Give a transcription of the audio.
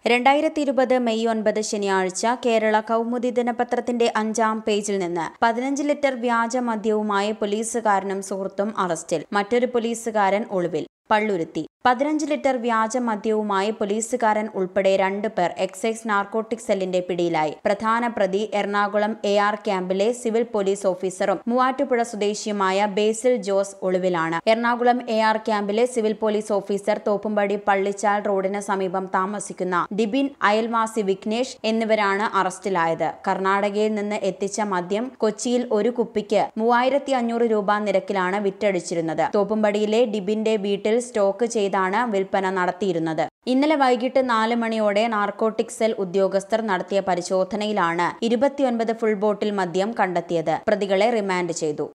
രണ്ടായിരത്തി ഇരുപത് മെയ് ഒൻപത് ശനിയാഴ്ച കേരള കൗമുദി ദിനപത്രത്തിന്റെ അഞ്ചാം പേജിൽ നിന്ന് പതിനഞ്ച് ലിറ്റർ വ്യാജ മദ്യവുമായി പോലീസുകാരനും സുഹൃത്തും അറസ്റ്റിൽ മറ്റൊരു പോലീസുകാരൻ ഒളിവിൽ പള്ളുരുത്തി പതിനഞ്ച് ലിറ്റർ വ്യാജ മദ്യവുമായി പോലീസുകാരൻ ഉൾപ്പെടെ രണ്ട് പേർ എക്സൈസ് നാർക്കോട്ടിക് സെല്ലിന്റെ പിടിയിലായി പ്രധാന പ്രതി എറണാകുളം എ ആർ ക്യാമ്പിലെ സിവിൽ പോലീസ് ഓഫീസറും മൂവാറ്റുപുഴ സ്വദേശിയുമായ ബേസിൽ ജോസ് ഒളിവിലാണ് എറണാകുളം എ ആർ ക്യാമ്പിലെ സിവിൽ പോലീസ് ഓഫീസർ തോപ്പുംപടി പള്ളിച്ചാൽ റോഡിന് സമീപം താമസിക്കുന്ന ഡിബിൻ അയൽവാസി വിഘ്നേഷ് എന്നിവരാണ് അറസ്റ്റിലായത് കർണാടകയിൽ നിന്ന് എത്തിച്ച മദ്യം കൊച്ചിയിൽ ഒരു കുപ്പിക്ക് മൂവായിരത്തി അഞ്ഞൂറ് രൂപ നിരക്കിലാണ് വിറ്റഴിച്ചിരുന്നത് തോപ്പുംപടിയിലെ ഡിബിന്റെ വീട്ടിൽ സ്റ്റോക്ക് ചെയ്താണ് വിൽപ്പന നടത്തിയിരുന്നത് ഇന്നലെ വൈകിട്ട് നാല് മണിയോടെ നാർക്കോട്ടിക് സെൽ ഉദ്യോഗസ്ഥർ നടത്തിയ പരിശോധനയിലാണ് ഇരുപത്തിയൊൻപത് ഫുൾ ബോട്ടിൽ മദ്യം കണ്ടെത്തിയത് പ്രതികളെ റിമാൻഡ് ചെയ്തു